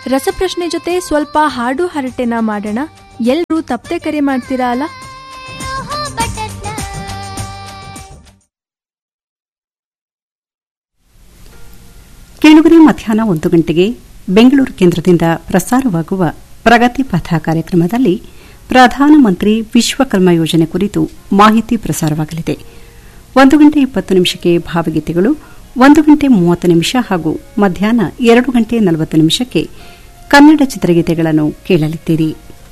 ರಸಪ್ರಶ್ನೆ ಜೊತೆ ಸ್ವಲ್ಪ ಹಾಡು ಹರಟೆನ ಮಾಡೋಣ ಎಲ್ರೂ ತಪ್ಪದೆ ಕರೆ ಮಾಡ್ತೀರಾ ಅಲ್ಲ ಕೇಳುಗರೆ ಮಧ್ಯಾಹ್ನ ಒಂದು ಗಂಟೆಗೆ ಬೆಂಗಳೂರು ಕೇಂದ್ರದಿಂದ ಪ್ರಸಾರವಾಗುವ ಪ್ರಗತಿ ಪಥ ಕಾರ್ಯಕ್ರಮದಲ್ಲಿ ಪ್ರಧಾನಮಂತ್ರಿ ವಿಶ್ವಕರ್ಮ ಯೋಜನೆ ಕುರಿತು ಮಾಹಿತಿ ಪ್ರಸಾರವಾಗಲಿದೆ ಒಂದು ಗಂಟೆ ಇಪ್ಪತ್ತು ನಿಮಿಷಕ್ಕೆ ಭಾವಗೀತೆಗಳು ಒಂದು ಗಂಟೆ ಮೂವತ್ತು ನಿಮಿಷ ಹಾಗೂ ಮಧ್ಯಾಹ್ನ ಎರಡು ಗಂಟೆ ನಲವತ್ತು ನಿಮಿಷಕ್ಕೆ ಕನ್ನಡ ಚಿತ್ರಗೀತೆಗಳನ್ನು ಕೇಳಲಿದ್ದೀರಿ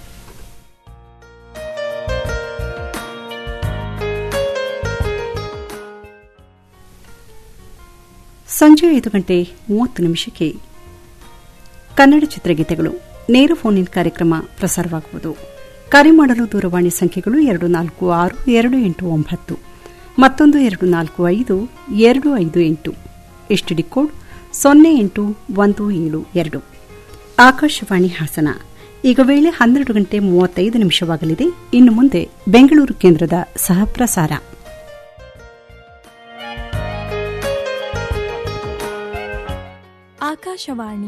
ಸಂಜೆ ಐದು ಗಂಟೆ ಮೂವತ್ತು ನಿಮಿಷಕ್ಕೆ ಕನ್ನಡ ಚಿತ್ರಗೀತೆಗಳು ನೇರ ಫೋನ್ ಇನ್ ಕಾರ್ಯಕ್ರಮ ಪ್ರಸಾರವಾಗುವುದು ಕರೆ ಮಾಡಲು ದೂರವಾಣಿ ಸಂಖ್ಯೆಗಳು ಎರಡು ನಾಲ್ಕು ಆರು ಎರಡು ಎಂಟು ಒಂಬತ್ತು ಮತ್ತೊಂದು ಎರಡು ನಾಲ್ಕು ಐದು ಎರಡು ಐದು ಎಂಟು ಎಸ್ಟಿಡಿ ಕೋಡ್ ಸೊನ್ನೆ ಎಂಟು ಒಂದು ಏಳು ಎರಡು ಆಕಾಶವಾಣಿ ಹಾಸನ ಈಗ ವೇಳೆ ಹನ್ನೆರಡು ಗಂಟೆ ಮೂವತ್ತೈದು ನಿಮಿಷವಾಗಲಿದೆ ಇನ್ನು ಮುಂದೆ ಬೆಂಗಳೂರು ಕೇಂದ್ರದ ಸಹಪ್ರಸಾರ ಆಕಾಶವಾಣಿ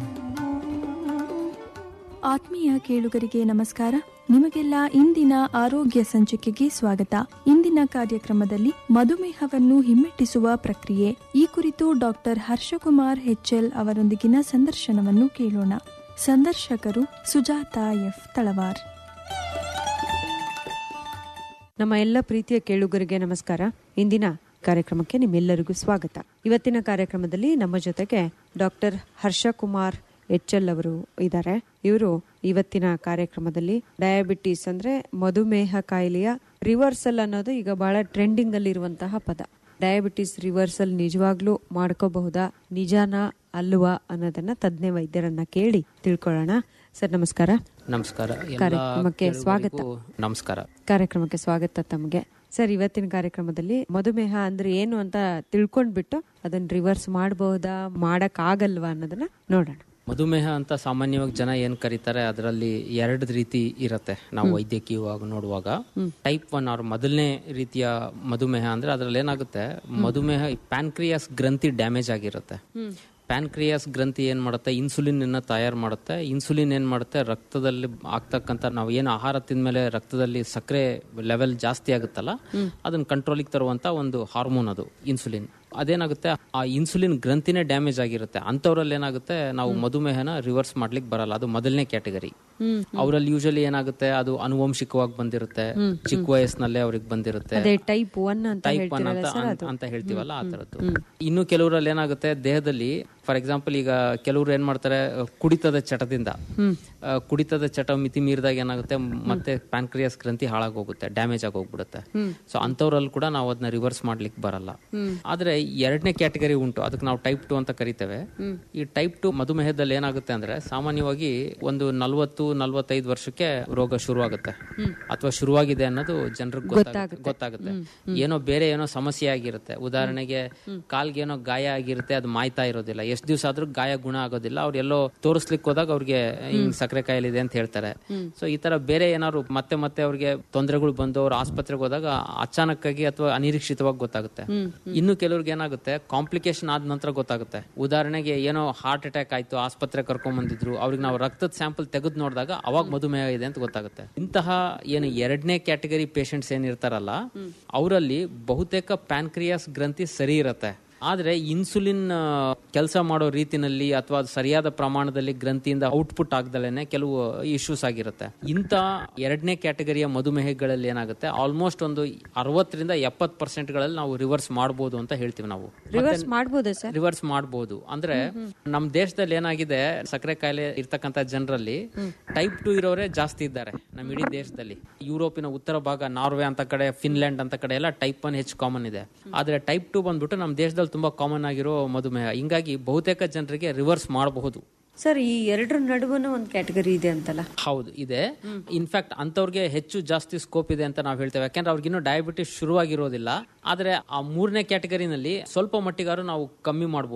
ಆತ್ಮೀಯ ಕೇಳುಗರಿಗೆ ನಮಸ್ಕಾರ ನಿಮಗೆಲ್ಲ ಇಂದಿನ ಆರೋಗ್ಯ ಸಂಚಿಕೆಗೆ ಸ್ವಾಗತ ಇಂದಿನ ಕಾರ್ಯಕ್ರಮದಲ್ಲಿ ಮಧುಮೇಹವನ್ನು ಹಿಮ್ಮೆಟ್ಟಿಸುವ ಪ್ರಕ್ರಿಯೆ ಈ ಕುರಿತು ಡಾಕ್ಟರ್ ಹರ್ಷಕುಮಾರ್ ಹೆಚ್ಎಲ್ ಅವರೊಂದಿಗಿನ ಸಂದರ್ಶನವನ್ನು ಕೇಳೋಣ ಸಂದರ್ಶಕರು ಸುಜಾತಾ ಎಫ್ ತಳವಾರ್ ನಮ್ಮ ಎಲ್ಲ ಪ್ರೀತಿಯ ಕೇಳುಗರಿಗೆ ನಮಸ್ಕಾರ ಇಂದಿನ ಕಾರ್ಯಕ್ರಮಕ್ಕೆ ನಿಮ್ಮೆಲ್ಲರಿಗೂ ಸ್ವಾಗತ ಇವತ್ತಿನ ಕಾರ್ಯಕ್ರಮದಲ್ಲಿ ನಮ್ಮ ಜೊತೆಗೆ ಡಾಕ್ಟರ್ ಹರ್ಷಕುಮಾರ್ ಎಚ್ ಎಲ್ ಅವರು ಇದ್ದಾರೆ ಇವರು ಇವತ್ತಿನ ಕಾರ್ಯಕ್ರಮದಲ್ಲಿ ಡಯಾಬಿಟಿಸ್ ಅಂದ್ರೆ ಮಧುಮೇಹ ಕಾಯಿಲೆಯ ರಿವರ್ಸಲ್ ಅನ್ನೋದು ಈಗ ಬಹಳ ಟ್ರೆಂಡಿಂಗ್ ಅಲ್ಲಿ ಇರುವಂತಹ ಪದ ಡಯಾಬಿಟಿಸ್ ರಿವರ್ಸಲ್ ನಿಜವಾಗ್ಲೂ ಮಾಡ್ಕೋಬಹುದಾ ನಿಜಾನ ಅಲ್ವಾ ಅನ್ನೋದನ್ನ ತಜ್ಞ ವೈದ್ಯರನ್ನ ಕೇಳಿ ತಿಳ್ಕೊಳ್ಳೋಣ ಸರ್ ನಮಸ್ಕಾರ ನಮಸ್ಕಾರ ಎಲ್ಲ ಕಾರ್ಯಕ್ರಮಕ್ಕೆ ಸ್ವಾಗತ. ಕೇಳುಗರಿಗೂ ನಮಸ್ಕಾರ ಕಾರ್ಯಕ್ರಮಕ್ಕೆ ಸ್ವಾಗತ ತಮಗೆ ಸರ್ ಇವತ್ತಿನ ಕಾರ್ಯಕ್ರಮದಲ್ಲಿ ಮಧುಮೇಹ ಅಂದ್ರೆ ಏನು ಅಂತ ತಿಳ್ಕೊಂಡ್ಬಿಟ್ಟು ಅದನ್ನ ರಿವರ್ಸ್ ಮಾಡಬಹುದಾ ಮಾಡಕ್ ಆಗಲ್ವಾ ಅನ್ನೋದನ್ನ ನೋಡೋಣ ಮಧುಮೇಹ ಅಂತ ಸಾಮಾನ್ಯವಾಗಿ ಜನ ಏನ್ ಕರೀತಾರೆ ಅದರಲ್ಲಿ ಎರಡು ರೀತಿ ಇರತ್ತೆ ನಾವು ವೈದ್ಯಕೀಯವಾಗಿ ನೋಡುವಾಗ ಟೈಪ್ ಒನ್ ಅವ್ರ ಮೊದಲನೇ ರೀತಿಯ ಮಧುಮೇಹ ಅಂದ್ರೆ ಅದ್ರಲ್ಲಿ ಏನಾಗುತ್ತೆ ಮಧುಮೇಹ ಪ್ಯಾನ್ಕ್ರಿಯಾಸ್ ಗ್ರಂಥಿ ಡ್ಯಾಮೇಜ್ ಆಗಿರುತ್ತೆ ಪ್ಯಾನ್ಕ್ರಿಯಾಸ್ ಗ್ರಂಥಿ ಏನ್ ಮಾಡುತ್ತೆ ಇನ್ಸುಲಿನ್ ಅನ್ನ ತಯಾರು ಮಾಡುತ್ತೆ ಇನ್ಸುಲಿನ್ ಏನ್ ಮಾಡುತ್ತೆ ರಕ್ತದಲ್ಲಿ ಆಗ್ತಕ್ಕಂಥ ನಾವು ಏನು ಆಹಾರ ತಿಂದ್ಮೇಲೆ ರಕ್ತದಲ್ಲಿ ಸಕ್ಕರೆ ಲೆವೆಲ್ ಜಾಸ್ತಿ ಆಗುತ್ತಲ್ಲ ಅದನ್ನ ಕಂಟ್ರೋಲಿಗೆ ತರುವಂತ ಒಂದು ಹಾರ್ಮೋನ್ ಅದು ಇನ್ಸುಲಿನ್ ಅದೇನಾಗುತ್ತೆ ಆ ಇನ್ಸುಲಿನ್ ಗ್ರಂಥಿನೇ ಡ್ಯಾಮೇಜ್ ಆಗಿರುತ್ತೆ ಅಂತವ್ರಲ್ಲಿ ಏನಾಗುತ್ತೆ ನಾವು ಮಧುಮೇಹನ ರಿವರ್ಸ್ ಮಾಡ್ಲಿಕ್ಕೆ ಬರಲ್ಲ ಅದು ಮೊದಲನೇ ಕ್ಯಾಟಗರಿ ಅವರಲ್ಲಿ ಯೂಶಲಿ ಏನಾಗುತ್ತೆ ಅದು ಅನುವಂಶಿಕವಾಗಿ ಬಂದಿರುತ್ತೆ ಚಿಕ್ಕ ವಯಸ್ಸಿನಲ್ಲೇ ಅವ್ರಿಗೆ ಬಂದಿರುತ್ತೆ ಅದೇ ಟೈಪ್ ಒನ್ ಅಂತ ಟೈಪ್ ಒನ್ ಅಂತ ಅನ್- ಅಂತ ಹೇಳ್ತೀವಲ್ಲ ಆ ತರದ್ದು ಇನ್ನು ಕೆಲವರಲ್ಲಿ ಏನಾಗುತ್ತೆ ದೇಹದಲ್ಲಿ ಫಾರ್ ಎಕ್ಸಾಂಪಲ್ ಈಗ ಕೆಲವರು ಏನ್ ಮಾಡ್ತಾರೆ ಅಹ್, ಕುಡಿತದ ಚಟದಿಂದ ಅಹ್, ಕುಡಿತದ ಚಟ ಮಿತಿ ಮೀರಿದಾಗ ಏನಾಗುತ್ತೆ ಮತ್ತೆ ಪ್ಯಾನ್ಕ್ರಿಯಾಸ್ ಗ್ರಂಥಿ ಹಾಳಾಗೋಗುತ್ತೆ ಡ್ಯಾಮೇಜ್ ಆಗಿ ಹೋಗ್ಬಿಡುತ್ತೆ ಸೊ ಅಂತವ್ರಲ್ಲಿ ಕೂಡ ನಾವು ಅದನ್ನ ರಿವರ್ಸ್ ಮಾಡ್ಲಿಕ್ಕೆ ಬರಲ್ಲ ಆದ್ರೆ ಎರಡನೇ ಕ್ಯಾಟಗರಿ ಉಂಟು ಅದಕ್ಕೆ ನಾವು ಟೈಪ್ ಟು ಅಂತ ಕರಿತೇವೆ ಈ ಟೈಪ್ ಟು ಮಧುಮೇಹದಲ್ಲಿ ಏನಾಗುತ್ತೆ ಅಂದ್ರೆ ಸಾಮಾನ್ಯವಾಗಿ ಒಂದು ನಲ್ವತ್ತು ನಲ್ವತ್ತೈದು ವರ್ಷಕ್ಕೆ ರೋಗ ಶುರುವಾಗುತ್ತೆ ಅಥವಾ ಶುರುವಾಗಿದೆ ಅನ್ನೋದು ಜನರಿಗೆ ಗೊತ್ತಾಗುತ್ತೆ ಗೊತ್ತಾಗುತ್ತೆ ಏನೋ ಬೇರೆ ಏನೋ ಸಮಸ್ಯೆ ಆಗಿರುತ್ತೆ ಉದಾಹರಣೆಗೆ ಕಾಲ್ಗೆ ಏನೋ ಗಾಯ ಆಗಿರುತ್ತೆ ಅದು ಮಾಯ್ತಾ ಇರೋದಿಲ್ಲ ಎಷ್ಟು ದಿವಸ ಆದ್ರೂ ಗಾಯ ಗುಣ ಆಗೋದಿಲ್ಲ ಅವ್ರು ಎಲ್ಲೋ ತೋರಿಸ್ಲಿಕ್ಕೆ ಹೋದಾಗ ಅವ್ರಿಗೆ ಹಿಂಗ್ ಸಕ್ಕರೆ ಕಾಯಿಲೆ ಇದೆ ಅಂತ ಹೇಳ್ತಾರೆ ಸೊ ಈ ತರ ಬೇರೆ ಏನಾದ್ರು ಮತ್ತೆ ಮತ್ತೆ ಅವ್ರಿಗೆ ತೊಂದರೆಗಳು ಬಂದು ಅವ್ರು ಆಸ್ಪತ್ರೆಗೆ ಹೋದಾಗ ಅಚಾನಕ್ಕಾಗಿ ಅಥವಾ ಅನಿರೀಕ್ಷಿತವಾಗಿ ಗೊತ್ತಾಗುತ್ತೆ ಇನ್ನು ಕೆಲವ್ರಿಗೆ ಏನಾಗುತ್ತೆ ಕಾಂಪ್ಲಿಕೇಶನ್ ಆದ ನಂತರ ಗೊತ್ತಾಗುತ್ತೆ ಉದಾಹರಣೆಗೆ ಏನೋ ಹಾರ್ಟ್ ಅಟ್ಯಾಕ್ ಆಯ್ತು ಆಸ್ಪತ್ರೆ ಕರ್ಕೊಂಡ್ ಬಂದಿದ್ರು ಅವ್ರಿಗೆ ನಾವು ರಕ್ತದ ಸ್ಯಾಂಪಲ್ ತೆಗೆದು ನೋಡಿದಾಗ ಅವಾಗ ಮಧುಮೇಹ ಇದೆ ಅಂತ ಗೊತ್ತಾಗುತ್ತೆ ಇಂತಹ ಏನು ಎರಡನೇ ಕ್ಯಾಟಗರಿ ಪೇಷಂಟ್ಸ್ ಏನಿರ್ತಾರಲ್ಲ ಅವರಲ್ಲಿ ಬಹುತೇಕ ಪ್ಯಾನ್ಕ್ರಿಯಾಸ್ ಗ್ರಂಥಿ ಸರಿ ಇರತ್ತೆ ಆದ್ರೆ ಇನ್ಸುಲಿನ್ ಕೆಲಸ ಮಾಡೋ ರೀತಿನಲ್ಲಿ ಅಥವಾ ಅದು ಸರಿಯಾದ ಪ್ರಮಾಣದಲ್ಲಿ ಗ್ರಂಥಿಯಿಂದ ಔಟ್ಪುಟ್ ಆಗ್ದಲೇನೆ ಕೆಲವು ಇಶ್ಯೂಸ್ ಆಗಿರುತ್ತೆ ಇಂಥ ಎರಡನೇ ಕ್ಯಾಟಗರಿಯ ಮಧುಮೇಹಗಳಲ್ಲಿ ಏನಾಗುತ್ತೆ ಆಲ್ಮೋಸ್ಟ್ ಒಂದು ಅರವತ್ತರಿಂದ ಎಪ್ಪತ್ತು ಪರ್ಸೆಂಟ್ಗಳಲ್ಲಿ ನಾವು ರಿವರ್ಸ್ ಮಾಡ್ಬೋದು ಅಂತ ಹೇಳ್ತೀವಿ ನಾವು ರಿವರ್ಸ್ ಮಾಡ್ಬೋದಾ ಸರ್ ರಿವರ್ಸ್ ಮಾಡಬಹುದು ಅಂದ್ರೆ ನಮ್ ದೇಶದಲ್ಲಿ ಏನಾಗಿದೆ ಸಕ್ಕರೆ ಕಾಯಿಲೆ ಇರ್ತಕ್ಕಂತ ಜನರಲ್ಲಿ ಟೈಪ್ ಟು ಇರೋರೇ ಜಾಸ್ತಿ ಇದ್ದಾರೆ ನಮ್ಮ ಇಡೀ ದೇಶದಲ್ಲಿ ಯುರೋಪಿನ ಉತ್ತರ ಭಾಗ ನಾರ್ವೆ ಅಂತ ಕಡೆ ಫಿನ್ಲ್ಯಾಂಡ್ ಅಂತ ಕಡೆ ಎಲ್ಲ ಟೈಪ್ ಒನ್ ಹೆಚ್ಚು ಕಾಮನ್ ಇದೆ ಆದ್ರೆ ಟೈಪ್ ಟು ಬಂದ್ಬಿಟ್ಟು ನಮ್ಮ ದೇಶದಲ್ಲಿ ತುಂಬಾ ಕಾಮನ್ ಆಗಿರೋ ಮಧುಮೇಹ ಹಿಂಗಾಗಿ ಬಹುತೇಕ ಜನರಿಗೆ ರಿವರ್ಸ್ ಮಾಡಬಹುದು ಸರ್ ಈ ಎರಡರ ನಡುವನ ಒಂದು ಕ್ಯಾಟಗರಿ ಇದೆ ಅಂತಲ್ಲ ಹೌದು ಇದೆ ಇನ್ಫ್ಯಾಕ್ಟ್ ಅಂತವ್ರಿಗೆ ಹೆಚ್ಚು ಜಾಸ್ತಿ ಸ್ಕೋಪ್ ಇದೆ ಅಂತ ನಾವು ಹೇಳ್ತೇವೆ ಯಾಕಂದ್ರೆ ಅವ್ರಿಗೆ ಇನ್ನೂ ಡಯಾಬಿಟಿಸ್ ಶುರುವಾಗಿರೋದಿಲ್ಲ ಆದ್ರೆ ಆ ಮೂರನೇ ಕ್ಯಾಟಗರಿನಲ್ಲಿ ಸ್ವಲ್ಪ ಮಟ್ಟಿಗಾರು ನಾವು ಕಮ್ಮಿ ಮಾಡಬಹುದು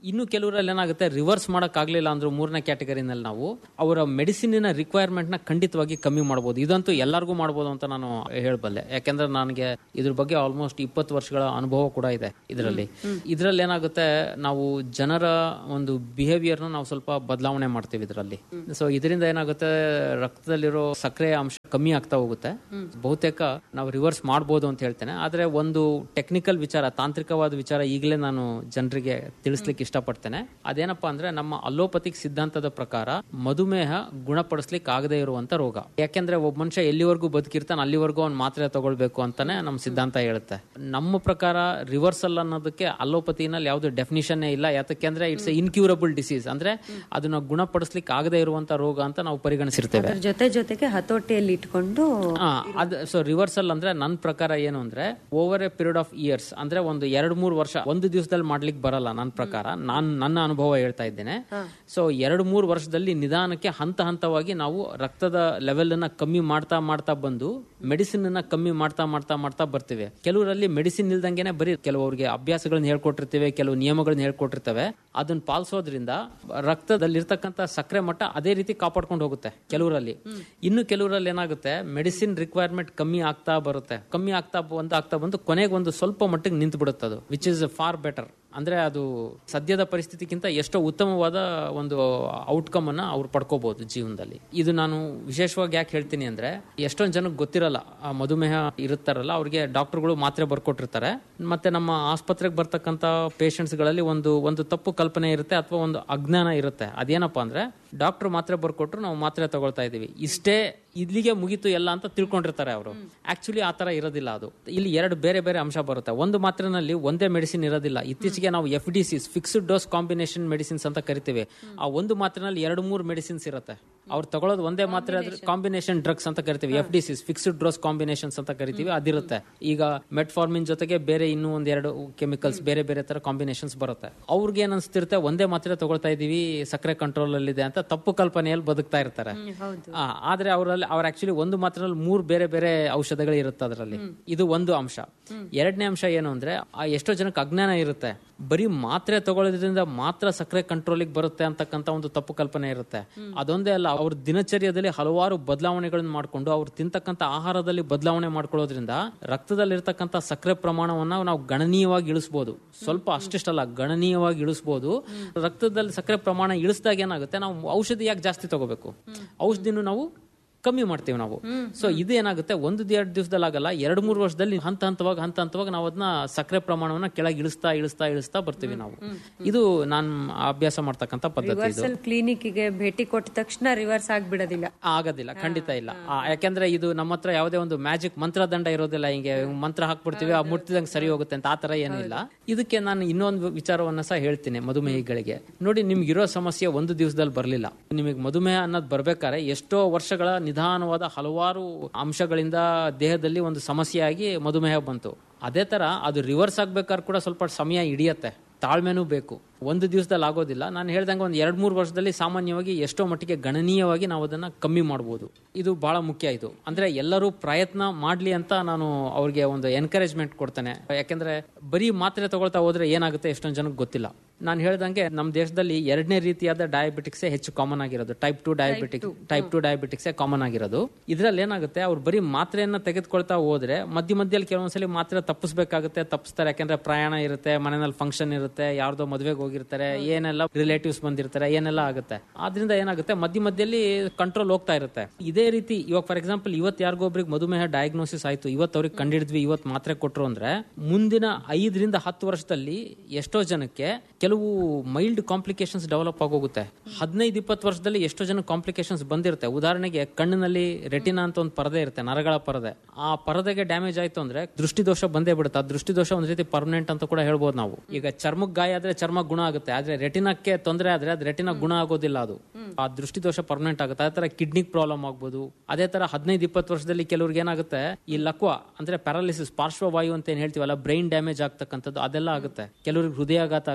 ಇನ್ನು ಕೆಲವರಲ್ಲಿ ಏನಾಗುತ್ತೆ ರಿವರ್ಸ್ ಮಾಡಕ್ ಆಗ್ಲಿಲ್ಲ ಅಂದ್ರೂ ಮೂರನೇ ಕ್ಯಾಟಗರಿನಲ್ಲಿ ನಾವು ಅವರ ಮೆಡಿಸಿನಿನ ರಿಕ್ವೈರ್ಮೆಂಟ್ ನ ಖಂಡಿತವಾಗಿ ಕಮ್ಮಿ ಮಾಡಬಹುದು ಇದಂತೂ ಎಲ್ಲರಿಗೂ ಮಾಡಬಹುದು ಅಂತ ನಾನು ಹೇಳಬಲ್ಲೆ ಯಾಕೆಂದ್ರೆ ನನಗೆ ಇದ್ರ ಬಗ್ಗೆ ಆಲ್ಮೋಸ್ಟ್ ಇಪ್ಪತ್ತು ವರ್ಷಗಳ ಅನುಭವ ಕೂಡ ಇದೆ ಇದರಲ್ಲಿ ಇದರಲ್ಲಿ ಏನಾಗುತ್ತೆ ನಾವು ಜನರ ಒಂದು ಬಿಹೇವಿಯರ್ನ ನಾವು ಸ್ವಲ್ಪ ಬದಲಾವಣೆ ಮಾಡ್ತೀವಿ ಇದರಲ್ಲಿ ಸೊ ಇದರಿಂದ ಏನಾಗುತ್ತೆ ರಕ್ತದಲ್ಲಿರೋ ಸಕ್ಕರೆ ಅಂಶ ಕಮ್ಮಿ ಆಗ್ತಾ ಹೋಗುತ್ತೆ ಬಹುತೇಕ ನಾವು ರಿವರ್ಸ್ ಮಾಡ್ಬೋದು ಅಂತ ಹೇಳ್ತೇನೆ ಆದ್ರೆ ಒಂದು ಟೆಕ್ನಿಕಲ್ ವಿಚಾರ ತಾಂತ್ರಿಕವಾದ ವಿಚಾರ ಈಗಲೇ ನಾನು ಜನರಿಗೆ ತಿಳಿಸ್ಲಿಕ್ಕೆ ಇಷ್ಟಪಡ್ತೇನೆ ಅದೇನಪ್ಪಾ ಅಂದ್ರೆ ನಮ್ಮ ಅಲೋಪತಿಕ್ ಸಿದ್ಧಾಂತದ ಪ್ರಕಾರ ಮಧುಮೇಹ ಗುಣಪಡಿಸ್ಲಿಕ್ಕೆ ಆಗದೆ ಇರುವಂತ ರೋಗ ಯಾಕೆಂದ್ರೆ ಒಬ್ಬ ಮನುಷ್ಯ ಎಲ್ಲಿವರೆಗೂ ಬದುಕಿರ್ತಾನೆ ಅಲ್ಲಿವರೆಗೂ ಅವ್ನು ಮಾತ್ರೆ ತಗೊಳ್ಬೇಕು ಅಂತಾನೆ ನಮ್ಮ ಸಿದ್ಧಾಂತ ಹೇಳುತ್ತೆ ನಮ್ಮ ಪ್ರಕಾರ ರಿವರ್ಸಲ್ ಅನ್ನೋದಕ್ಕೆ ಅಲೋಪತಿನಲ್ಲಿ ಯಾವ್ದು ಡೆಫಿನಿಷನ್ ಇಲ್ಲ ಯಾತಕ್ಕೆಂದ್ರೆ ಇಟ್ಸ್ ಇನ್ಕ್ಯೂರಬಲ್ ಡಿಸೀಸ್ ಅಂದ್ರೆ ಅದನ್ನ ಗುಣಪಡಿಸ್ಲಿಕ್ಕೆ ಆಗದೆ ಇರುವಂತ ರೋಗ ಅಂತ ನಾವು ಪರಿಗಣಿಸಿರ್ತೇವೆ ಅದ್ರ ಜೊತೆ ಜೊತೆಗೆ ಹತೋಟಿಯಲ್ಲಿ ಇಟ್ಕೊಂಡು ಆ, ಅದ್ ಸೊ ರಿವರ್ಸಲ್ ಅಂದ್ರೆ ನನ್ನ ಪ್ರಕಾರ ಏನು ಅಂದ್ರೆ over a period of years ಅಂದ್ರೆ ಒಂದು ಎರಡ್ ಮೂರು ವರ್ಷ ಒಂದು ದಿವಸದಲ್ಲಿ ಮಾಡ್ಲಿಕ್ಕೆ ಬರಲ್ಲ ನನ್ನ ಪ್ರಕಾರ ನಾನು ನನ್ನ ಅನುಭವ ಹೇಳ್ತಾ ಇದ್ದೇನೆ ಸೊ ಎರಡು ಮೂರು ವರ್ಷದಲ್ಲಿ ನಿಧಾನಕ್ಕೆ ಹಂತ ಹಂತವಾಗಿ ನಾವು ರಕ್ತದ ಲೆವೆಲ್ ಅನ್ನ ಕಮ್ಮಿ ಮಾಡ್ತಾ ಮಾಡ್ತಾ ಬಂದು ಮೆಡಿಸಿನ್ ಅನ್ನ ಕಮ್ಮಿ ಮಾಡ್ತಾ ಮಾಡ್ತಾ ಮಾಡ್ತಾ ಬರ್ತೀವಿ ಕೆಲವರಲ್ಲಿ ಮೆಡಿಸಿನ್ ಇಲ್ದಂಗೆನೆ ಬರೀ ಕೆಲವರಿಗೆ ಅಭ್ಯಾಸಗಳನ್ನ ಹೇಳ್ಕೊಟ್ಟಿರ್ತೇವೆ ಕೆಲವು ನಿಯಮಗಳನ್ನ ಹೇಳ್ಕೊಟ್ಟಿರ್ತೇವೆ ಅದನ್ನ ಪಾಲಿಸೋದ್ರಿಂದ ರಕ್ತದಲ್ಲಿರ್ತಕ್ಕಂಥ ಸಕ್ಕರೆ ಮಟ್ಟ ಅದೇ ರೀತಿ ಕಾಪಾಡ್ಕೊಂಡು ಹೋಗುತ್ತೆ ಕೆಲವರಲ್ಲಿ ಇನ್ನು ಕೆಲವರಲ್ಲಿ ಏನಾಗುತ್ತೆ ಮೆಡಿಸಿನ್ ರಿಕ್ವೈರ್ಮೆಂಟ್ ಕಮ್ಮಿ ಆಗ್ತಾ ಬರುತ್ತೆ ಕಮ್ಮಿ ಆಗ್ತಾ ಬಂದು ಆಗ್ತಾ ಬಂದು ಕೊನೆಗೆ ಒಂದು ಸ್ವಲ್ಪ ಮಟ್ಟಿಗೆ ನಿಂತು ಬಿಡುತ್ತೆ ಅದು ವಿಚ್ ಇಸ್ ಫಾರ್ ಬೆಟರ್ ಅಂದ್ರೆ ಅದು ಸದ್ಯದ ಪರಿಸ್ಥಿತಿಗಿಂತ ಎಷ್ಟೋ ಉತ್ತಮವಾದ ಒಂದು ಔಟ್ಕಮ್ ಅನ್ನ ಅವ್ರು ಪಡ್ಕೋಬಹುದು ಜೀವನದಲ್ಲಿ ಇದು ನಾನು ವಿಶೇಷವಾಗಿ ಯಾಕೆ ಹೇಳ್ತೀನಿ ಅಂದ್ರೆ ಎಷ್ಟೊಂದು ಜನಕ್ಕೆ ಗೊತ್ತಿರಲ್ಲ ಆ ಮಧುಮೇಹ ಇರುತ್ತಾರಲ್ಲ ಅವ್ರಿಗೆ ಡಾಕ್ಟರ್ಗಳು ಮಾತ್ರೆ ಬರ್ಕೊಟ್ಟಿರ್ತಾರೆ ಮತ್ತೆ ನಮ್ಮ ಆಸ್ಪತ್ರೆಗೆ ಬರ್ತಕ್ಕಂತ ಪೇಷಂಟ್ಸ್ ಗಳಲ್ಲಿ ಒಂದು ಒಂದು ತಪ್ಪು ಕಲ್ಪನೆ ಇರುತ್ತೆ ಅಥವಾ ಒಂದು ಅಜ್ಞಾನ ಇರುತ್ತೆ ಅದೇನಪ್ಪಾ ಅಂದ್ರೆ ಡಾಕ್ಟರ್ ಮಾತ್ರೆ ಬರ್ಕೊಟ್ರು ನಾವು ಮಾತ್ರೆ ತಗೊಳ್ತಾ ಇದೀವಿ ಇಷ್ಟೇ ಇಲ್ಲಿಗೆ ಮುಗೀತು ಎಲ್ಲ ಅಂತ ತಿಳ್ಕೊಂಡಿರ್ತಾರೆ ಅವರು ಆಕ್ಚುಲಿ ಆ ತರ ಇರೋದಿಲ್ಲ ಅದು ಇಲ್ಲಿ ಎರಡು ಬೇರೆ ಬೇರೆ ಅಂಶ ಬರುತ್ತೆ ಒಂದು ಮಾತ್ರೆನಲ್ಲಿ ಒಂದೇ ಮೆಡಿಸಿನ್ ಇರೋದಿಲ್ಲ ಇತ್ತೀಚೆಗೆ ನಾವು F D Cs fixed dose combination medicines ಅಂತ ಕರಿತೀವಿ ಆ ಒಂದು ಮಾತ್ರೆನಲ್ಲಿ ಎರಡು ಮೂರು ಮೆಡಿಸಿನ್ಸ್ ಇರುತ್ತೆ ಅವ್ರು ತಗೊಳ್ಳೋದು ಒಂದೇ ಮಾತ್ರೆ ಆದ್ರೆ ಕಾಂಬಿನೇಷನ್ ಡ್ರಗ್ಸ್ ಅಂತ ಕರಿತೀವಿ F D Cs fixed dose combinations ಅಂತ ಕರಿತೀವಿ ಅದಿರುತ್ತೆ ಈಗ ಮೆಟ್ಫಾರ್ಮಿನ್ ಜೊತೆಗೆ ಬೇರೆ ಇನ್ನೂ ಒಂದೆರಡು ಕೆಮಿಕಲ್ಸ್ ಬೇರೆ ಬೇರೆ ತರ ಕಾಂಬಿನೇಷನ್ಸ್ ಬರುತ್ತೆ ಅವ್ರಿಗೆ ಏನ್ ಅನ್ಸ್ತಿರುತ್ತೆ ಒಂದೇ ಮಾತ್ರೆ ತಗೊಳ್ತಾ ಇದೀವಿ ಸಕ್ಕರೆ ಕಂಟ್ರೋಲ್ ಅಲ್ಲಿ ಇದೆ ಅಂತ ತಪ್ಪು ಕಲ್ಪನೆಯಲ್ಲಿ ಬದುಕ್ತಾ ಇರ್ತಾರೆ ಆ, ಆದ್ರೆ ಅವರಲ್ಲಿ ಅವ್ರ ಆಕ್ಚುಲಿ ಒಂದು ಮಾತ್ರೆನಲ್ಲಿ ಮೂರು ಬೇರೆ ಬೇರೆ ಔಷಧಗಳು ಇರುತ್ತೆ ಅದರಲ್ಲಿ ಇದು ಒಂದು ಅಂಶ ಎರಡನೇ ಅಂಶ ಏನು ಅಂದ್ರೆ ಆ ಎಷ್ಟೋ ಜನಕ್ಕೆ ಅಜ್ಞಾನ ಇರುತ್ತೆ ಬರೀ ಮಾತ್ರೆ ತಗೊಳ್ಳೋದ್ರಿಂದ ಮಾತ್ರ ಸಕ್ಕರೆ ಕಂಟ್ರೋಲಿಗೆ ಬರುತ್ತೆ ಅಂತಕ್ಕಂತ ಒಂದು ತಪ್ಪು ಕಲ್ಪನೆ ಇರುತ್ತೆ ಅದೊಂದೇ ಅಲ್ಲ ಅವ್ರ ದಿನಚರ್ಯದಲ್ಲಿ ಹಲವಾರು ಬದಲಾವಣೆಗಳನ್ನ ಮಾಡ್ಕೊಂಡು ಅವ್ರು ತಿಂತಕ್ಕಂತ ಆಹಾರದಲ್ಲಿ ಬದಲಾವಣೆ ಮಾಡ್ಕೊಳ್ಳೋದ್ರಿಂದ ರಕ್ತದಲ್ಲಿರ್ತಕ್ಕಂಥ ಸಕ್ಕರೆ ಪ್ರಮಾಣವನ್ನ ನಾವು ಗಣನೀಯವಾಗಿ ಇಳಿಸಬಹುದು ಸ್ವಲ್ಪ ಅಷ್ಟಿಷ್ಟಲ್ಲ ಗಣನೀಯವಾಗಿ ಇಳಿಸಬಹುದು ರಕ್ತದಲ್ಲಿ ಸಕ್ಕರೆ ಪ್ರಮಾಣ ಇಳಿಸಿದಾಗ ಏನಾಗುತ್ತೆ ನಾವು ಔಷಧಿ ಯಾಕೆ ಜಾಸ್ತಿ ತಗೋಬೇಕು ಔಷಧಿನೂ ನಾವು ಕಮ್ಮಿ ಮಾಡ್ತೀವಿ ನಾವು ಸೊ ಇದು ಏನಾಗುತ್ತೆ ಒಂದು ಎರಡು ದಿವಸದಲ್ಲಿ ಆಗಲ್ಲ ಎರಡು ಮೂರು ವರ್ಷದಲ್ಲಿ ಹಂತ ಹಂತವಾಗಿ ಹಂತ ಹಂತವಾಗಿ ನಾವು ಅದನ್ನ ಸಕ್ಕರೆ ಪ್ರಮಾಣವನ್ನ ಕೆಳಗೆ ಇಳಿಸ್ತಾ ಇಳಿಸ್ತಾ ಇಳಿಸ್ತಾ ಬರ್ತೀವಿ ನಾವು ಇದು ನಾನು ಅಭ್ಯಾಸ ಮಾಡ್ತಕ್ಕಂಥ ಪದ್ಧತಿ ಇದು ರಿವರ್ಸಲ್ ಕ್ಲಿನಿಕ್ಗೆ ಭೇಟಿ ಕೊಟ್ಟ ತಕ್ಷಣ ರಿವರ್ಸ್ ಆಗ್ಬಿಡೋದಿಲ್ಲ ಆಗೋದಿಲ್ಲ ಖಂಡಿತ ಇಲ್ಲ ಆ, ಯಾಕೆಂದ್ರೆ ಇದು ನಮ್ಮ ಹತ್ರ ಯಾವುದೇ ಒಂದು ಮ್ಯಾಜಿಕ್ ಮಂತ್ರದಂಡ ಇರೋದಿಲ್ಲ ಹಿಂಗೆ ಮಂತ್ರ ಹಾಕ್ಬಿಡ್ತೀವಿ ಆ ಮುಟ್ಟಿದಂಗೆ ಸರಿ ಹೋಗುತ್ತೆ ಅಂತ ಆ ತರ ಏನೂ ಇಲ್ಲ ಇದಕ್ಕೆ ನಾನು ಇನ್ನೊಂದು ವಿಚಾರವನ್ನ ಸಹ ಹೇಳ್ತೀನಿ ಮಧುಮೇಹಿಗಳಿಗೆ ನೋಡಿ ನಿಮ್ಗೆ ಇರೋ ಸಮಸ್ಯೆ ಒಂದು ದಿವಸದಲ್ಲಿ ಬರಲಿಲ್ಲ ನಿಮಗೆ ಮಧುಮೇಹ ಅನ್ನೋದು ಬರ್ಬೇಕಾದ್ರೆ ಎಷ್ಟೋ ವರ್ಷಗಳ ನಿಧಾನವಾದ ಹಲವಾರು ಅಂಶಗಳಿಂದ ದೇಹದಲ್ಲಿ ಒಂದು ಸಮಸ್ಯೆಯಾಗಿ ಮಧುಮೇಹ ಬಂತು ಅದೇ ತರ ಅದು ರಿವರ್ಸ್ ಆಗ್ಬೇಕಾದ್ರೆ ಕೂಡ ಸ್ವಲ್ಪ ಸಮಯ ಹಿಡಿಯತ್ತೆ ತಾಳ್ಮೆನೂ ಬೇಕು ಒಂದು ದಿವಸದಲ್ಲಿ ಆಗೋದಿಲ್ಲ ನಾನು ಹೇಳ್ದಂಗೆ ಒಂದು ಎರಡು ಮೂರು ವರ್ಷದಲ್ಲಿ ಸಾಮಾನ್ಯವಾಗಿ ಎಷ್ಟೋ ಮಟ್ಟಿಗೆ ಗಣನೀಯವಾಗಿ ನಾವು ಅದನ್ನ ಕಮ್ಮಿ ಮಾಡ್ಬೋದು ಇದು ಬಹಳ ಮುಖ್ಯ ಇದು ಅಂದ್ರೆ ಎಲ್ಲರೂ ಪ್ರಯತ್ನ ಮಾಡ್ಲಿ ಅಂತ ನಾನು ಅವ್ರಿಗೆ ಒಂದು ಎನ್ಕರೇಜ್ಮೆಂಟ್ ಕೊಡ್ತೇನೆ ಯಾಕೆಂದ್ರೆ ಬರೀ ಮಾತ್ರೆ ತಗೊಳ್ತಾ ಹೋದ್ರೆ ಏನಾಗುತ್ತೆ ಎಷ್ಟೊಂದು ಜನಕ್ಕೆ ಗೊತ್ತಿಲ್ಲ ನಾನು ಹೇಳ್ದಂಗೆ ನಮ್ಮ ದೇಶದಲ್ಲಿ ಎರಡನೇ ರೀತಿಯಾದ ಡಯಾಬಿಟಿಕ್ಸೇ ಹೆಚ್ಚು ಕಾಮನ್ ಆಗಿರೋದು type two diabetic type two ಡಯಾಬಿಟಿಕ್ಸೇ ಕಾಮನ್ ಆಗಿರೋದು ಇದ್ರಲ್ಲಿ ಏನಾಗುತ್ತೆ ಅವ್ರು ಬರೀ ಮಾತ್ರೆಯನ್ನ ತೆಗೆದುಕೊಳ್ತಾ ಹೋದ್ರೆ ಮಧ್ಯ ಮಧ್ಯದಲ್ಲಿ ಕೆಲವೊಂದ್ಸಲಿ ಮಾತ್ರೆ ತಪ್ಪಿಸ್ಬೇಕಾಗುತ್ತೆ ತಪ್ಪಿಸ್ತಾರೆ ಯಾಕಂದ್ರೆ ಪ್ರಯಾಣ ಇರುತ್ತೆ ಮನೆಯಲ್ಲಿ ಫಂಕ್ಷನ್ ಇರುತ್ತೆ ಯಾರ್ದೋ ಮದುವೆಗೆ ಹೋಗಿರ್ತಾರೆ ಏನೆಲ್ಲ ರಿಲೇಟಿವ್ಸ್ ಬಂದಿರ್ತಾರೆ ಏನೆಲ್ಲ ಆಗುತ್ತೆ ಆದ್ರಿಂದ ಏನಾಗುತ್ತೆ ಮಧ್ಯ ಮಧ್ಯದಲ್ಲಿ ಕಂಟ್ರೋಲ್ ಹೋಗ್ತಾ ಇರುತ್ತೆ ಇದೇ ರೀತಿ ಇವಾಗ ಫಾರ್ ಎಕ್ಸಾಂಪಲ್ ಇವತ್ತು ಯಾರಿಗೋ ಒಬ್ರಿಗೆ ಮಧುಮೇಹ ಡಯಾಗ್ನೋಸಿಸ್ ಆಯ್ತು ಇವತ್ತು ಅವ್ರಿಗೆ ಕಂಡಿಡಿದ್ವಿ ಇವತ್ತು ಮಾತ್ರೆ ಕೊಟ್ರು ಅಂದ್ರೆ ಮುಂದಿನ ಐದರಿಂದ ಹತ್ತು ವರ್ಷದಲ್ಲಿ ಎಷ್ಟೋ ಜನಕ್ಕೆ ಕೆಲವು ಮೈಲ್ಡ್ ಕಾಂಪ್ಲಿಕೇಶನ್ಸ್ ಡೆವಲಪ್ ಆಗೋಗುತ್ತೆ ಹದಿನೈದು ಇಪ್ಪತ್ತು ವರ್ಷದಲ್ಲಿ ಎಷ್ಟೋ ಜನ ಕಾಂಪ್ಲಿಕೇಶನ್ಸ್ ಬಂದಿರುತ್ತೆ ಉದಾಹರಣೆಗೆ ಕಣ್ಣಿನಲ್ಲಿ ರೆಟಿನಾ ಅಂತ ಒಂದು ಪರದೆ ಇರುತ್ತೆ ನರಗಳ ಪರದೆ ಆ ಪರದೆಗೆ ಡ್ಯಾಮೇಜ್ ಆಯ್ತು ಅಂದ್ರೆ ದೃಷ್ಟಿದೋಷ ಬಂದೇ ಬಿಡುತ್ತೆ ಆ ದೃಷ್ಟಿದೋಷ ಒಂದ್ ರೀತಿ ಪರ್ಮನೆಂಟ್ ಅಂತ ಕೂಡ ಹೇಳ್ಬೋದು ನಾವು ಈಗ ಚರ್ಮಕ್ಕೆ ಗಾಯ ಆದ್ರೆ ಚರ್ಮ ಗುಣ ಆಗುತ್ತೆ ಆದ್ರೆ ರೆಟಿನಕ್ಕೆ ತೊಂದರೆ ಆದ್ರೆ ಅದು ರೆಟಿನ ಗುಣ ಆಗೋದಿಲ್ಲ ಅದು ಆ ದೃಷ್ಟಿದೋಷ ಪರ್ಮನೆಂಟ್ ಆಗುತ್ತೆ ಅದೇ ತರ ಕಿಡ್ನಿಗ್ ಪ್ರಾಬ್ಲಮ್ ಆಗ್ಬೋದು ಅದೇ ತರ ಹದಿನೈದು ಇಪ್ಪತ್ತು ವರ್ಷದಲ್ಲಿ ಕೆಲವ್ರಿಗೆ ಏನಾಗುತ್ತೆ ಈ ಲಕ್ವ ಅಂದ್ರೆ ಪ್ಯಾರಾಲಿಸಿಸ್ ಪಾರ್ಶ್ವವಾಯು ಅಂತ ಏನ್ ಹೇಳ್ತೀವಲ್ಲ ಬ್ರೈನ್ ಡ್ಯಾಮೇಜ್ ಆಗ್ತಕ್ಕಂಥದ್ದು ಅದೆಲ್ಲ ಆಗುತ್ತೆ ಕೆಲವ್ರಿಗೆ ಹೃದಯಾಘಾತ ಆಗುತ್ತೆ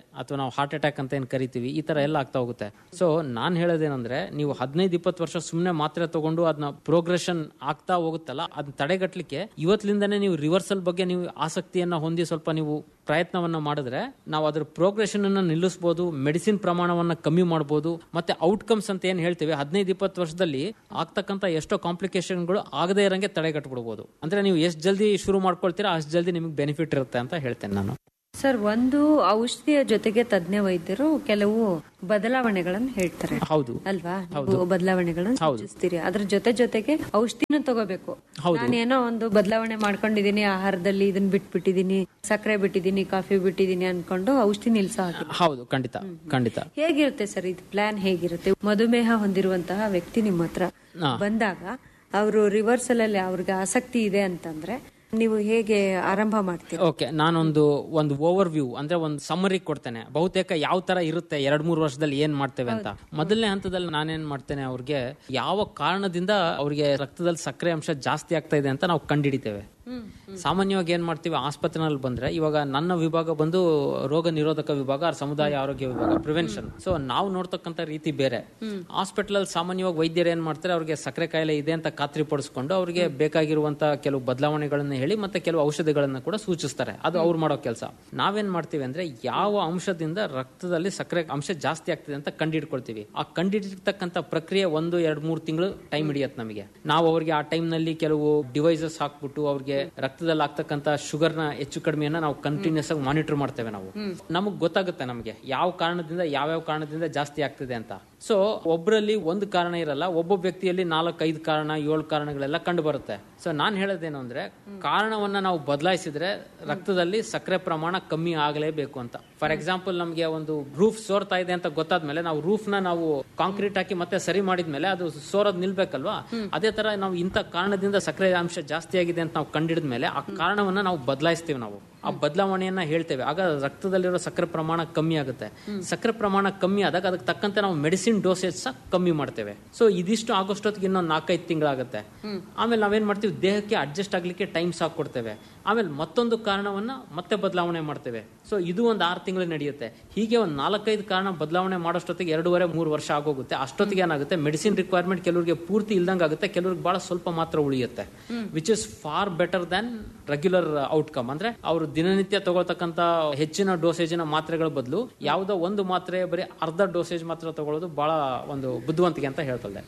ಅಥವಾ ನಾವು ಹಾರ್ಟ್ ಅಟ್ಯಾಕ್ ಅಂತ ಏನ್ ಕರಿತೀವಿ ಈ ತರ ಎಲ್ಲ ಆಗ್ತಾ ಹೋಗುತ್ತೆ ಸೊ ನಾನ್ ಹೇಳೋದೇನಂದ್ರೆ ನೀವು ಹದಿನೈದು ಇಪ್ಪತ್ತು ವರ್ಷ ಸುಮ್ಮನೆ ಮಾತ್ರೆ ತಗೊಂಡು ಅದನ್ನ ಪ್ರೋಗ್ರೆಷನ್ ಆಗ್ತಾ ಹೋಗುತ್ತಲ್ಲ ಅದನ್ನ ತಡೆಗಟ್ಟಲಿಕ್ಕೆ ಇವತ್ತಿನಿಂದನೇ ನೀವು ರಿವರ್ಸಲ್ ಬಗ್ಗೆ ನೀವು ಆಸಕ್ತಿಯನ್ನ ಹೊಂದಿ ಸ್ವಲ್ಪ ನೀವು ಪ್ರಯತ್ನವನ್ನ ಮಾಡಿದ್ರೆ ನಾವು ಅದ್ರ ಪ್ರೋಗ್ರೆಷನ್ ಅನ್ನ ನಿಲ್ಲಿಸಬಹುದು ಮೆಡಿಸಿನ್ ಪ್ರಮಾಣವನ್ನ ಕಮ್ಮಿ ಮಾಡಬಹುದು ಮತ್ತೆ ಔಟ್ಕಮ್ಸ್ ಅಂತ ಏನ್ ಹೇಳ್ತೀವಿ ಹದಿನೈದು ಇಪ್ಪತ್ತು ವರ್ಷದಲ್ಲಿ ಆಗ್ತಕ್ಕಂತ ಎಷ್ಟೋ ಕಾಂಪ್ಲಿಕೇಶನ್ಗಳು ಆಗದೇ ಇರಂಗೆ ತಡೆಗಟ್ಟಬಿಡ್ಬೋದು ಅಂದ್ರೆ ನೀವು ಎಷ್ಟು ಜಲ್ದಿ ಶುರು ಮಾಡ್ಕೊಳ್ತೀರಾ ಅಷ್ಟು ಜಲ್ದಿ ನಿಮಗೆ ಬೆನಿಫಿಟ್ ಇರುತ್ತೆ ಅಂತ ಹೇಳ್ತೇನೆ ನಾನು ಸರ್ ಒಂದು ಔಷಧಿಯ jotege ತಜ್ಞ ವೈದ್ಯರು ಕೆಲವು ಬದಲಾವಣೆಗಳನ್ನು ಹೇಳ್ತಾರೆ ಹೌದು ಅಲ್ವಾ ನೀವು ಬದಲಾವಣೆಗಳನ್ನು ಸೂಚಿಸ್ತೀರಿ ಅದ್ರ ಜೊತೆ ಜೊತೆಗೆ ಔಷಧಿನ ತಗೋಬೇಕು ನಾನೇನೋ ಒಂದು ಬದಲಾವಣೆ ಮಾಡ್ಕೊಂಡಿದೀನಿ ಆಹಾರದಲ್ಲಿ ಇದನ್ನ ಬಿಟ್ಬಿಟ್ಟಿದೀನಿ ಸಕ್ಕರೆ ಬಿಟ್ಟಿದೀನಿ ಕಾಫಿ ಬಿಟ್ಟಿದೀನಿ ಅನ್ಕೊಂಡು ಔಷಧಿ ನಿಲ್ಸೋ ಹಾಕಿಲ್ಲ ಹೌದು ಖಂಡಿತ ಖಂಡಿತ ಹೇಗಿರುತ್ತೆ ಸರ್ ಇದು ಪ್ಲಾನ್ ಹೇಗಿರುತ್ತೆ ಮಧುಮೇಹ ಹೊಂದಿರುವಂತಹ ವ್ಯಕ್ತಿ ನಿಮ್ಮ ಹತ್ರ ಹಾ. ಬಂದಾಗ ಅವರು ರಿವರ್ಸಲ್ ಅಲ್ಲಿ ಅವ್ರಿಗೆ ಆಸಕ್ತಿ ಇದೆ ಅಂತಂದ್ರೆ ನೀವು ಹೇಗೆ ಆರಂಭ ಮಾಡ್ತೀರಾ ಓಕೆ ನಾನೊಂದು ಒಂದು ಓವರ್ ವ್ಯೂ ಅಂದ್ರೆ ಒಂದು ಸಮ್ಮರಿ ಕೊಡ್ತೇನೆ ಬಹುತೇಕ ಯಾವ ತರ ಇರುತ್ತೆ ಎರಡ್ ಮೂರು ವರ್ಷದಲ್ಲಿ ಏನ್ ಮಾಡ್ತೇವೆ ಅಂತ ಮೊದಲನೇ ಹಂತದಲ್ಲಿ ನಾನೇನ್ ಮಾಡ್ತೇನೆ ಅವ್ರಿಗೆ ಯಾವ ಕಾರಣದಿಂದ ಅವ್ರಿಗೆ ರಕ್ತದಲ್ಲಿ ಸಕ್ಕರೆ ಅಂಶ ಜಾಸ್ತಿ ಆಗ್ತಾ ಇದೆ ಅಂತ ನಾವು ಕಂಡುಹಿಡಿತೇವೆ ಸಾಮಾನ್ಯವಾಗಿ ಏನ್ ಮಾಡ್ತೀವಿ ಆಸ್ಪತ್ರೆನಲ್ಲಿ ಬಂದ್ರೆ ಇವಾಗ ನನ್ನ ವಿಭಾಗ ಬಂದು ರೋಗ ನಿರೋಧಕ ವಿಭಾಗ or ಸಮುದಾಯ ಆರೋಗ್ಯ ವಿಭಾಗ ಪ್ರಿವೆನ್ಷನ್ ಸೊ ನಾವು ನೋಡ್ತಕ್ಕಂತ ರೀತಿ ಬೇರೆ ಹಾಸ್ಪಿಟಲ್ ಅಲ್ಲಿ ಸಾಮಾನ್ಯವಾಗಿ ವೈದ್ಯರು ಏನ್ ಮಾಡ್ತಾರೆ ಅವ್ರಿಗೆ ಸಕ್ಕರೆ ಕಾಯಿಲೆ ಇದೆ ಅಂತ ಖಾತ್ರಿ ಪಡಿಸ್ಕೊಂಡು ಅವ್ರಿಗೆ ಬೇಕಾಗಿರುವಂತ ಕೆಲವು ಬದಲಾವಣೆಗಳನ್ನ ಹೇಳಿ ಮತ್ತೆ ಕೆಲವು ಔಷಧಿಗಳನ್ನ ಕೂಡ ಸೂಚಿಸ್ತಾರೆ ಅದು ಅವ್ರು ಮಾಡೋ ಕೆಲಸ ನಾವೇನ್ ಮಾಡ್ತೀವಿ ಅಂದ್ರೆ ಯಾವ ಅಂಶದಿಂದ ರಕ್ತದಲ್ಲಿ ಸಕ್ಕರೆ ಅಂಶ ಜಾಸ್ತಿ ಆಗ್ತಿದೆ ಅಂತ ಕಂಡಿಡ್ಕೊಳ್ತೀವಿ ಆ ಕಂಡಿಡಿರ್ತಕ್ಕಂಥ ಪ್ರಕ್ರಿಯೆ ಒಂದು ಎರಡ್ ಮೂರು ತಿಂಗಳು ಟೈಮ್ ಹಿಡಿಯತ್ತೆ ನಮಗೆ ನಾವು ಅವ್ರಿಗೆ ಆ ಟೈಮ್ ನಲ್ಲಿ ಕೆಲವು ಡಿವೈಸಸ್ ಹಾಕ್ಬಿಟ್ಟು ಅವ್ರಿಗೆ ರಕ್ತದಲ್ಲಿ ಆಗ್ತಕ್ಕಂಥ ಶುಗರ್ ನ ಹೆಚ್ಚು ಕಡಿಮೆಯನ್ನ ನಾವು ಕಂಟಿನ್ಯೂಸ್ ಆಗಿ ಮಾನಿಟರ್ ಮಾಡ್ತೇವೆ ನಾವು ನಮಗ್ ಗೊತ್ತಾಗುತ್ತೆ ನಮಗೆ ಯಾವ ಕಾರಣದಿಂದ ಯಾವ್ಯಾವ ಕಾರಣದಿಂದ ಜಾಸ್ತಿ ಆಗ್ತಿದೆ ಅಂತ ಸೊ ಒಬ್ಬರಲ್ಲಿ ಒಂದು ಕಾರಣ ಇರಲ್ಲ ಒಬ್ಬೊಬ್ಬ ವ್ಯಕ್ತಿಯಲ್ಲಿ ನಾಲ್ಕು ಐದು ಕಾರಣ ಏಳು ಕಾರಣಗಳೆಲ್ಲ ಕಂಡು ಬರುತ್ತೆ ಸೊ ನಾನ್ ಹೇಳೋದೇನು ಅಂದ್ರೆ ಕಾರಣವನ್ನ ನಾವು ಬದಲಾಯಿಸಿದ್ರೆ ರಕ್ತದಲ್ಲಿ ಸಕ್ಕರೆ ಪ್ರಮಾಣ ಕಮ್ಮಿ ಆಗಲೇಬೇಕು ಅಂತ ಫಾರ್ ಎಕ್ಸಾಂಪಲ್ ನಮಗೆ ಒಂದು ರೂಫ್ ಸೋರ್ತಾ ಇದೆ ಅಂತ ಗೊತ್ತಾದ್ಮೇಲೆ ನಾವು ರೂಫ್ ನ ನಾವು ಕಾಂಕ್ರೀಟ್ ಹಾಕಿ ಮತ್ತೆ ಸರಿ ಮಾಡಿದ್ಮೇಲೆ ಅದು ಸೋರೋದ್ ನಿಲ್ಬೇಕಲ್ವಾ ಅದೇ ತರ ನಾವು ಇಂಥ ಕಾರಣದಿಂದ ಸಕ್ಕರೆ ಅಂಶ ಜಾಸ್ತಿ ಆಗಿದೆ ಅಂತ ನಾವು ಕಂಡಿಡಿದ್ಮೇಲೆ ಆ ಕಾರಣವನ್ನ ನಾವು ಬದಲಾಯಿಸ್ತೀವಿ ನಾವು ಆ ಬದಲಾವಣೆಯನ್ನ ಹೇಳ್ತೇವೆ ಆಗ ರಕ್ತದಲ್ಲಿರೋ ಸಕ್ಕರೆ ಪ್ರಮಾಣ ಕಮ್ಮಿ ಆಗುತ್ತೆ ಸಕ್ಕರೆ ಪ್ರಮಾಣ ಕಮ್ಮಿ ಆದಾಗ ಅದಕ್ಕೆ ತಕ್ಕಂತೆ ನಾವು ಮೆಡಿಸಿನ್ ಡೋಸೇಜ್ ಸಹ ಕಮ್ಮಿ ಮಾಡ್ತೇವೆ ಸೊ ಇದಿಷ್ಟು ಆಗೋಷ್ಟೊತ್ತಿಗೆ ಇನ್ನೊಂದು ನಾಲ್ಕೈದು ತಿಂಗಳಾಗುತ್ತೆ ಆಮೇಲೆ ನಾವೇನ್ ಮಾಡ್ತೀವಿ ದೇಹಕ್ಕೆ ಅಡ್ಜಸ್ಟ್ ಆಗ್ಲಿಕ್ಕೆ ಟೈಮ್ ಸಾಕು ಕೊಡ್ತೇವೆ ಆಮೇಲೆ ಮತ್ತೊಂದು ಕಾರಣವನ್ನ ಮತ್ತೆ ಬದಲಾವಣೆ ಮಾಡ್ತೇವೆ ಸೊ ಇದು ಒಂದು ಆರು ತಿಂಗಳು ನಡೆಯುತ್ತೆ ಹೀಗೆ ಒಂದು ನಾಲ್ಕೈದು ಕಾರಣ ಬದಲಾವಣೆ ಮಾಡೋಷ್ಟೊತ್ತಿಗೆ ಎರಡೂವರೆ ಮೂರು ವರ್ಷ ಆಗೋಗುತ್ತೆ ಅಷ್ಟೊತ್ತಿಗೆ ಏನಾಗುತ್ತೆ ಮೆಡಿಸಿನ್ ರಿಕ್ವೈರ್ಮೆಂಟ್ ಕೆಲವರಿಗೆ ಪೂರ್ತಿ ಇಲ್ದಂಗೆ ಆಗುತ್ತೆ ಕೆಲವ್ರಿಗೆ ಬಹಳ ಸ್ವಲ್ಪ ಮಾತ್ರ ಉಳಿಯುತ್ತೆ which is far better than regular outcome ಅಂದ್ರೆ ಅವರು ದಿನನಿತ್ಯ ತಗೊಳ್ತಕ್ಕಂತ ಹೆಚ್ಚಿನ ಡೋಸೇಜಿನ ಮಾತ್ರೆಗಳ ಬದಲು ಯಾವುದೋ ಒಂದು ಮಾತ್ರೆ ಬರೀ ಅರ್ಧ ಡೋಸೇಜ್ ಮಾತ್ರ ತಗೊಳ್ಳೋದು ಬಹಳ ಒಂದು ಬುದ್ಧಿವಂತಿಕೆ ಅಂತ ಹೇಳ್ತದೆ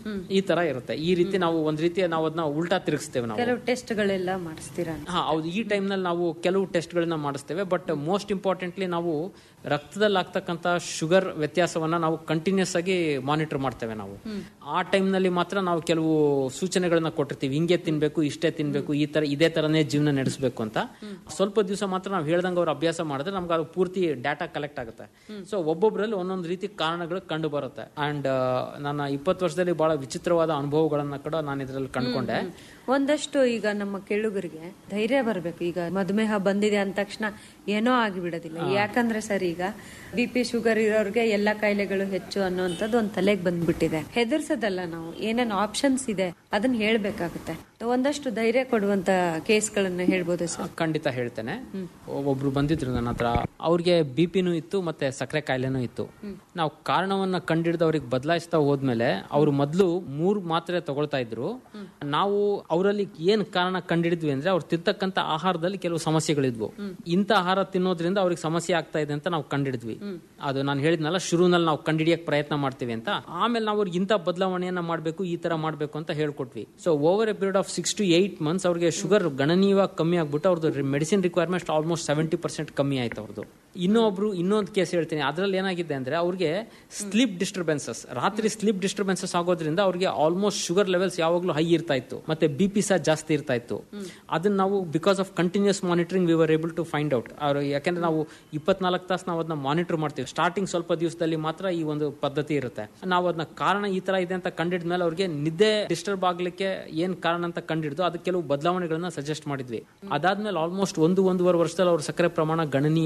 ಈ ತರ ಇರುತ್ತೆ ಈ ರೀತಿ ನಾವು ಒಂದ್ ರೀತಿ ನಾವು ಅದನ್ನ ಉಲ್ಟಾ ತಿರುಗಿಸ್ತೇವೆ ನಾವು ಕೆಲವು ಟೆಸ್ಟ್ಗಳೆಲ್ಲ ಮಾಡಿಸ್ತೀರಾ ಹಾ ಹೌದು ಈ ಟೈಮ್ ನಲ್ಲಿ ನಾವು ಕೆಲವು ಟೆಸ್ಟ್ ಗಳನ್ನ ಮಾಡಿಸ್ತೇವೆ ಬಟ್ ಮೋಸ್ಟ್ ಇಂಪಾರ್ಟೆಂಟ್ಲಿ ನಾವು ರಕ್ತದಲ್ಲಿ ಆಗ್ತಕ್ಕಂತ ಶುಗರ್ ವ್ಯತ್ಯಾಸವನ್ನ ನಾವು ಕಂಟಿನ್ಯೂಸ್ ಆಗಿ ಮಾನಿಟರ್ ಮಾಡ್ತೇವೆ ನಾವು ಆ ಟೈಮ್ ನಲ್ಲಿ ಮಾತ್ರ ನಾವು ಕೆಲವು ಸೂಚನೆಗಳನ್ನ ಕೊಟ್ಟಿರ್ತೀವಿ ಹಿಂಗೆ ತಿನ್ಬೇಕು ಇಷ್ಟೇ ತಿನ್ಬೇಕು ಈ ತರ ಇದೇ ತರನೇ ಜೀವನ ನಡೆಸಬೇಕು ಅಂತ ಸ್ವಲ್ಪ ದಿವಸ ಮಾತ್ರ ನಾವು ಹೇಳ್ದಂಗೆ ಅವ್ರು ಅಭ್ಯಾಸ ಮಾಡಿದ್ರೆ ನಮ್ಗೆ ಅದು ಪೂರ್ತಿ ಡಾಟಾ ಕಲೆಕ್ಟ್ ಆಗುತ್ತೆ ಸೊ ಒಬ್ಬೊಬ್ಬರಲ್ಲಿ ಒಂದೊಂದು ರೀತಿ ಕಾರಣಗಳು ಕಂಡು ಬರುತ್ತೆ ಅಂಡ್ ನನ್ನ ಇಪ್ಪತ್ತು ವರ್ಷದಲ್ಲಿ ಬಹಳ ವಿಚಿತ್ರವಾದ ಅನುಭವಗಳನ್ನ ಕೂಡ ನಾನು ಇದರಲ್ಲಿ ಕಂಡುಕೊಂಡೆ ಒಂದಷ್ಟು ಈಗ ನಮ್ಮ ಕೇಳುಗರಿಗೆ ಧೈರ್ಯ ಬರಬೇಕು ಈಗ ಮಧುಮೇಹ ಬಂದಿದೆ ಅಂದ ತಕ್ಷಣ ಏನೋ ಆಗಿಬಿಡೋದಿಲ್ಲ ಯಾಕಂದ್ರೆ ಸರ್ ಈಗ ಬಿ ಪಿ ಶುಗರ್ ಇರೋರಿಗೆ ಎಲ್ಲ ಕಾಯಿಲೆಗಳು ಹೆಚ್ಚು ಅನ್ನೋಂಥದ್ದು ಒಂದು ತಲೆಗೆ ಬಂದ್ಬಿಟ್ಟಿದೆ ಹೆದರ್ಸೋದಲ್ಲ ನಾವು ಏನೇನು ಆಪ್ಷನ್ಸ್ ಇದೆ ಅದನ್ನ ಹೇಳ್ಬೇಕಾಗುತ್ತೆ ಒಂದಷ್ಟು ಧೈರ್ಯ ಕೊಡುವಂತ ಕೇಸ್ಗಳನ್ನ ಹೇಳ್ಬೋದು ಸರ್ ಖಂಡಿತ ಹೇಳ್ತೇನೆ ಒಬ್ರು ಬಂದಿದ್ರು ನನ್ನ ಹತ್ರ ಅವ್ರಿಗೆ ಬಿ ಪಿನೂ ಇತ್ತು ಮತ್ತೆ ಸಕ್ಕರೆ ಕಾಯಿಲೆನೂ ಇತ್ತು ನಾವು ಕಾರಣವನ್ನ ಕಂಡಿಡಿದು ಅವ್ರಿಗೆ ಬದಲಾಯಿಸ್ತಾ ಹೋದ್ಮೇಲೆ ಅವ್ರು ಮೊದಲು ಮೂರ್ ಮಾತ್ರೆ ತಗೊಳ್ತಾ ಇದ್ರು ನಾವು ಅವರಲ್ಲಿ ಏನ್ ಕಾರಣ ಕಂಡಿಡಿದ್ವಿ ಅಂದ್ರೆ ಅವ್ರು ತಿಂತಕ್ಕಂತ ಆಹಾರದಲ್ಲಿ ಕೆಲವು ಸಮಸ್ಯೆಗಳಿದ್ವು ಇಂಥ ಆಹಾರ ತಿನ್ನೋದ್ರಿಂದ ಅವ್ರಿಗೆ ಸಮಸ್ಯೆ ಆಗ್ತಾ ಇದೆ ಅಂತ ನಾವು ಕಂಡಿಡಿದ್ವಿ ಅದು ನಾನು ಹೇಳಿದ್ನಲ್ಲ ಶುರುನಲ್ಲಿ ನಾವು ಕಂಡಿಡಿಯಕ್ ಪ್ರಯತ್ನ ಮಾಡ್ತೀವಿ ಅಂತ ಆಮೇಲೆ ನಾವು ಅವ್ರಿಗೆ ಇಂಥ ಬದಲಾವಣೆಯನ್ನ ಮಾಡಬೇಕು ಈ ತರ ಮಾಡಬೇಕು ಅಂತ ಹೇಳ್ಕೊಟ್ವಿ so over a period of six to eight months ಅವ್ರಿಗೆ ಶುಗರ್ ಗಣನೀಯವಾಗಿ ಕಮ್ಮಿ ಆಗ್ಬಿಟ್ಟು ಅವ್ರದ್ದು medicine requirement almost seventy percent ಕಮ್ಮಿ ಆಯ್ತು ಅವ್ರದ್ದು ಇನ್ನೊಬ್ರು ಇನ್ನೊಂದು ಕೇಸ್ ಹೇಳ್ತೀನಿ ಅದ್ರಲ್ಲಿ ಏನಾಗಿದೆ ಅಂದ್ರೆ ಅವ್ರಿಗೆ ಸ್ಲೀಪ್ ಡಿಸ್ಟರ್ಬೆನ್ಸಸ್ ರಾತ್ರಿ ಸ್ಲೀಪ್ ಡಿಸ್ಟರ್ಬೆನ್ಸಸ್ ಆಗೋದ್ರಿಂದ ಅವ್ರಿಗೆ ಆಲ್ಮೋಸ್ಟ್ ಶುಗರ್ ಲೆವೆಲ್ಸ್ ಯಾವಾಗಲೂ ಹೈ ಇರ್ತಾ ಇತ್ತು ಮತ್ತೆ ಬಿ ಪಿ ಸಹ ಜಾಸ್ತಿ ಇರ್ತಾ ಇತ್ತು ಅದನ್ನ ನಾವು because of continuous monitoring we were able to find out ಅವ್ರು ಯಾಕಂದ್ರೆ ನಾವು ಇಪ್ಪತ್ನಾಲ್ಕು ತಾಸು ನಾವು ಅದನ್ನ ಮಾನಿಟರ್ ಮಾಡ್ತೀವಿ ಸ್ಟಾರ್ಟಿಂಗ್ ಸ್ವಲ್ಪ ದಿವಸದಲ್ಲಿ ಮಾತ್ರ ಈ ಒಂದು ಪದ್ಧತಿ ಇರುತ್ತೆ ನಾವು ಅದನ್ನ ಕಾರಣ ಈ ತರ ಇದೆ ಅಂತ ಕಂಡಿಡಿದ ಮೇಲೆ ಅವ್ರಿಗೆ ನಿದ್ದೆ ಡಿಸ್ಟರ್ಬ್ ಆಗ್ಲಿಕ್ಕೆ ಏನ್ ಕಾರಣ ಅಂತ ಕಂಡಿಡ್ದು ಅದಕ್ಕೆ ಕೆಲವು ಬದಲಾವಣೆಗಳನ್ನ ಸಜೆಸ್ಟ್ ಮಾಡಿದ್ವಿ ಅದಾದ್ಮೇಲೆ ಆಲ್ಮೋಸ್ಟ್ ಒಂದು ಒಂದೂವರೆ ವರ್ಷದಲ್ಲಿ ಅವ್ರ ಸಕ್ಕರೆ ಪ್ರಮಾಣ ಗಣನೀಯವಾಗಿ ಇಳಿತು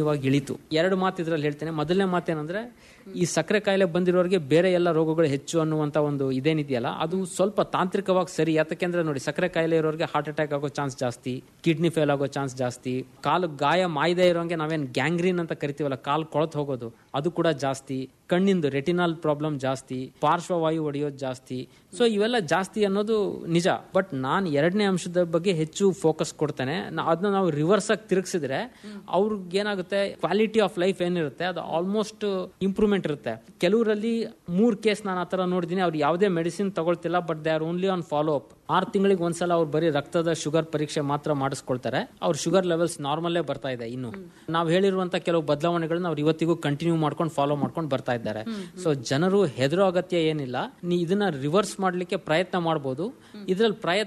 ಮುಗೀತು ಎರಡು ಮಾತು ಇದ್ರಲ್ಲಿ ಹೇಳ್ತೇನೆ ಮೊದಲನೇ ಮಾತೇನಂದ್ರೆ ಈ ಸಕ್ಕರೆ ಕಾಯಿಲೆ ಬಂದಿರೋರಿಗೆ ಬೇರೆ ಎಲ್ಲ ರೋಗಗಳು ಹೆಚ್ಚು ಅನ್ನುವಂತ ಒಂದು ಇದೇನಿದೆಯಲ್ಲ ಅದು ಸ್ವಲ್ಪ ತಾಂತ್ರಿಕವಾಗಿ ಸರಿ ಯಾತಕ್ಕೆಂದ್ರೆ ನೋಡಿ ಸಕ್ಕರೆ ಕಾಯಿಲೆ ಇರೋರಿಗೆ ಹಾರ್ಟ್ ಅಟ್ಯಾಕ್ ಆಗೋ ಚಾನ್ಸ್ ಜಾಸ್ತಿ ಕಿಡ್ನಿ ಫೇಲ್ ಆಗೋ ಚಾನ್ಸ್ ಜಾಸ್ತಿ ಕಾಲು ಗಾಯ ಮಾಯದೆ ಇರೋಂಗೆ ನಾವೇನ್ ಗ್ಯಾಂಗ್ರೀನ್ ಅಂತ ಕರಿತೀವಲ್ಲ ಕಾಲು ಕೊಳತ್ ಹೋಗೋದು ಅದು ಕೂಡ ಜಾಸ್ತಿ ಕಣ್ಣಿಂದು ರೆಟಿನಾಲ್ ಪ್ರಾಬ್ಲಮ್ ಜಾಸ್ತಿ ಪಾರ್ಶ್ವವಾಯು ಹೊಡೆಯೋದು ಜಾಸ್ತಿ ಸೊ ಇವೆಲ್ಲ ಜಾಸ್ತಿ ಅನ್ನೋದು ನಿಜ ಬಟ್ ನಾನು ಎರಡನೇ ಅಂಶದ ಬಗ್ಗೆ ಹೆಚ್ಚು ಫೋಕಸ್ ಕೊಡ್ತೇನೆ ನಾ- ಅದನ್ನ ನಾವು ರಿವರ್ಸ್ ಆಗಿ ತಿರುಗಿಸಿದ್ರೆ ಅವ್ರಿಗೆ ಏನಾಗುತ್ತೆ ಕ್ವಾಲಿಟಿ ಆಫ್ ಲೈಫ್ ಏನಿರುತ್ತೆ ಅದು ಆಲ್ಮೋಸ್ಟ್ ಇಂಪ್ರೂವ್ಮೆಂಟ್ ಇರುತ್ತೆ ಕೆಲವರಲ್ಲಿ ಮೂರ್ ಕೇಸ್ ನಾನು ಆತರ ನೋಡಿದೀನಿ ಅವ್ರು ಯಾವುದೇ ಮೆಡಿಸಿನ್ ತಗೊಳ್ತಿಲ್ಲ but they are only on follow up ಆರು ತಿಂಗಳಿಗೆ ಒಂದ್ಸಲ ಅವ್ರು ಬರೀ ರಕ್ತದ ಶುಗರ್ ಪರೀಕ್ಷೆ ಮಾತ್ರ ಮಾಡಿಸ್ಕೊಳ್ತಾರೆ ಅವ್ರ ಶುಗರ್ ಲೆವೆಲ್ಸ್ ನಾರ್ಮಲ್ಲೇ ಬರ್ತಾ ಇದೆ ಇನ್ನು ನಾವು ಹೇಳಿರುವಂತ ಕೆಲವು ಬದಲಾವಣೆಗಳನ್ನ ಅವ್ರು ಇವತ್ತಿಗೂ ಕಂಟಿನ್ಯೂ ಮಾಡ್ಕೊಂಡು ಫಾಲೋ ಮಾಡ್ಕೊಂಡು ಬರ್ತಾ ಇದ್ದಾರೆ ಸೊ ಜನರು ಹೆದರೋ ಅಗತ್ಯ ಏನಿಲ್ಲ ನೀ ಇದನ್ನ ರಿವರ್ಸ್ ಮಾಡ್ಲಿಕ್ಕೆ ಪ್ರಯತ್ನ ಮಾಡಬಹುದು ಇದ್ರಲ್ಲಿ ಪ್ರಯತ್ನ